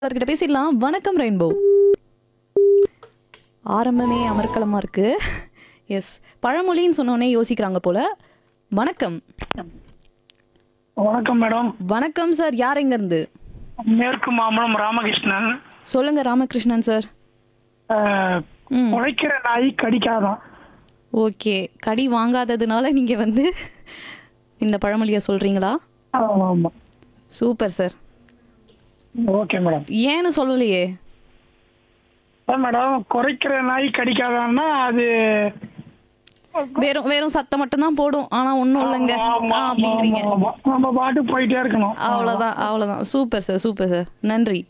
அவர்கிட்ட பேசிடலாம் வணக்கம் ரெயின்போ ஆரம்பமே அமர்க்கலமா இருக்கு எஸ் பழமொழின்னு சொன்னோடனே யோசிக்கிறாங்க போல வணக்கம் வணக்கம் மேடம் வணக்கம் சார் யார் எங்க இருந்து மேற்கு மாம்பலம் ராமகிருஷ்ணன் சொல்லுங்க ராமகிருஷ்ணன் சார் அஹ், ம் உழைக்கிற நாய் கடிக்காதான் ஓகே கடி வாங்காததுனால நீங்க வந்து இந்த பழமொழியை சொல்றீங்களா ஆமா ஆமா சூப்பர் சார் ஓகே மேடம் ஏன்னு சொல்லலையே அதான் மேடம் குறைக்கிற நாய் கடிக்காதான்னா அது வெறும் வெறும் சத்தம் மட்டும் தான் போடும் ஆனா ஒண்ணும் இல்லைங்க ஆமா, ஆ, ஆமா, அப்படிங்கிறீங்க ஆமா, ஆமா. நம்ம பாட்டு போயிட்டே இருக்கணும் அவ்வளவுதான் அவ்வளவுதான் சூப்பர் சார் சூப்பர் சார் நன்றி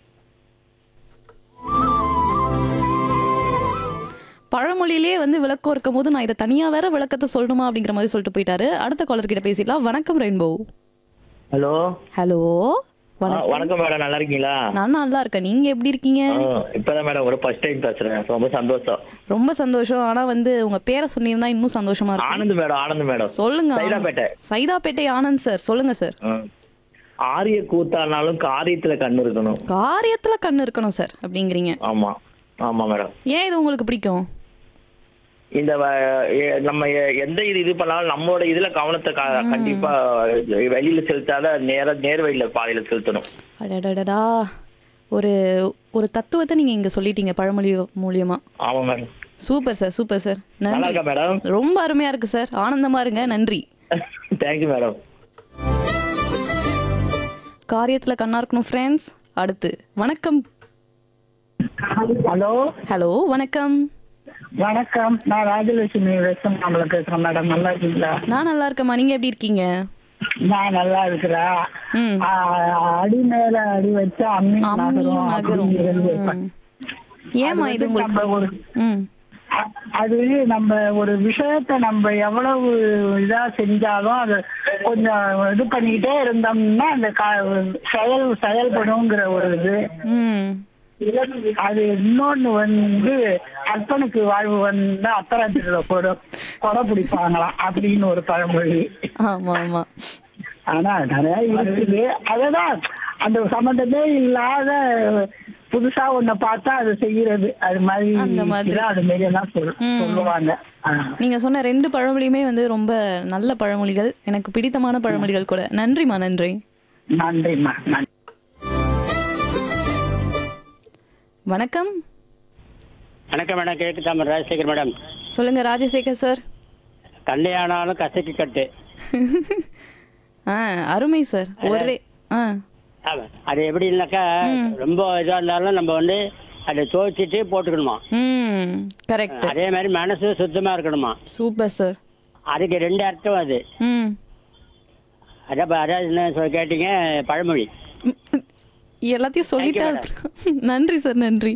பழமொழியிலே வந்து விளக்கம் இருக்கும் போது நான் இதை தனியா வேற விளக்கத்தை சொல்லணுமா அப்படிங்கிற மாதிரி சொல்லிட்டு போயிட்டாரு அடுத்த காலர் கிட்ட பேசிடலாம் வணக்கம் ரெயின்போ ஹலோ ஹலோ ஆ, வணக்கம் மேடம் நல்லா இருக்கீங்களா நான் நல்லா இருக்கேன் நீங்க எப்படி இருக்கீங்க ஆ, இப்பதான் மேடம் ஒரு ஃபர்ஸ்ட் டைம் பேசுறேன் ரொம்ப சந்தோஷம் ரொம்ப சந்தோஷம் ஆனா வந்து உங்க பேரை சொன்னீங்கன்னா இன்னும் சந்தோஷமா இருக்கும் ஆனந்த் மேடம் ஆனந்த் மேடம் சொல்லுங்க சைதாப்பேட்டை. ஆனந்த். சைதாப்பேட்டை ஆனந்த் சார் சொல்லுங்க சார் ம். ஆரிய கூத்தானாலும் காரியத்துல கண்ணு இருக்கணும் காரியத்துல கண்ணு இருக்கணும் சார் அப்படிங்கிறீங்க ஆமா ஆமா மேடம் ஏன் இது உங்களுக்கு பிடிக்கும் இந்த வ- எ- நம்ம எ- எந்த இது இது பண்ணாலும் நம்மளோட இதுல கவனத்தை க- கண்டிப்பா வெளியில செலுத்தாத நேர நேர்வழியில பாதையில செலுத்தணும் அடடடடா ஒரு ஒரு தத்துவத்தை நீங்க இங்க சொல்லிட்டீங்க பழமொழி மூலியமா ஆமா madam super sir super sir நல்லா நன்றி இருக்கா மேடம் ரொம்ப அருமையா இருக்கு சார் ஆனந்தமா இருங்க நன்றி தேங்க்யூ மேடம் காரியத்துல கண்ணா இருக்கணும் ஃப்ரெண்ட்ஸ் அடுத்து வணக்கம் ஹலோ ஹலோ வணக்கம் வணக்கம் நான் ராஜலட்சுமி வெஸ்டம் மாம்பலம் பேசுறேன் மேடம் நல்லா இருக்கீங்களா நான் நல்லா இருக்கேம்மா நீங்க எப்படி இருக்கீங்க நான் நல்லா இருக்கிறேன் ம் ஆஹ், அடி மேல அடி வச்சா அம்மி அம்மியும் நகரும் நகரும் அப்படிங்கிறது ம். ஏம்மா இது அது வந்து நம்ம உங்களுக்கு ஒரு ம் அ- அது நம்ம ஒரு விஷயத்த நம்ம எவ்வளவு இதா செஞ்சாலும் அது கொஞ்சம் இது பண்ணிக்கிட்டே இருந்தோம்னா அந்த கா- செயல் செயல்படுங்கிற ஒரு இது ம் அது இன்னொன்னு வந்து அர்ப்பனுக்கு வாழ்வு வந்து அத்தராத்திரில கொடை கொடை பிடிப்பாங்களாம் அப்படின்னு ஒரு பழமொழி ஆமா ஆமா ஆனா நிறைய இருக்குது அததான் அந்த சம்பந்தமே இல்லாத புதுசா ஒண்ண பார்த்தா அது செய்யறது அது மாதிரி அந்த மாதிரி. இருக்குதா, அது மாதிரி எல்லாம் சொல்- ம். சொல்லுவாங்க ஆ. நீங்க சொன்ன ரெண்டு பழமொழியுமே வந்து ரொம்ப நல்ல பழமொழிகள் எனக்கு பிடித்தமான பழமொழிகள் கூட நன்றிம்மா நன்றி நன்றிம்மா நன்றி வணக்கம் வணக்கம் மேடம் கிழக்கு தாமர் ராஜசேகர் மேடம் சொல்லுங்க ராஜசேகர் சார் கண்டையானாலும் கசக்கி கட்டு ஆ அருமை சார் ஒரே ஆ ஆமா. அது எப்படின்னாக்கா ரொம்ப இதுவாக இருந்தாலும் நம்ம வந்து அதை துவைச்சிட்டு போட்டுக்கணுமா ம் கரெக்ட் அதே மாதிரி மனசு சுத்தமா இருக்கணுமா சூப்பர் சார் அதுக்கு ரெண்டு அர்த்தம் அது ம் அதான் ப- அதாவது என்ன சொல்ல கேட்டீங்க பழமொழி எல்லாத்தையும் சொல்லிட்டா நன்றி சார் நன்றி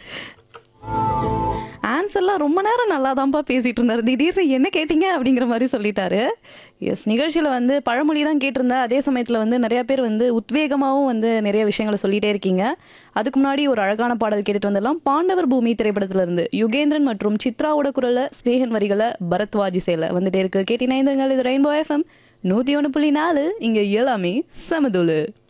ஆன்சர்லாம் ரொம்ப நேரம் நல்லா தான்ப்பா பேசிட்டு இருந்தாரு திடீர்னு என்ன கேட்டீங்க அப்படிங்கிற மாதிரி சொல்லிட்டாரு எஸ் நிகழ்ச்சியில் வந்து பழமொழி தான் கேட்டிருந்தேன் அதே சமயத்தில் வந்து நிறைய பேர் வந்து உத்வேகமாகவும் வந்து நிறைய விஷயங்களை சொல்லிட்டே இருக்கீங்க அதுக்கு முன்னாடி ஒரு அழகான பாடல் கேட்டுட்டு வந்துடலாம் பாண்டவர் பூமி திரைப்படத்துல இருந்து யுகேந்திரன் மற்றும் சித்ராவோட குரல்ல ஸ்னேகன் வரிகளை பரத்வாஜி சேல வந்துட்டே இருக்கு கேட்டினா இது ரெயின்போ எஃப்எம் நூற்றி ஒன்று புள்ளி நாலு இங்கே எல்லாமே சமதுலு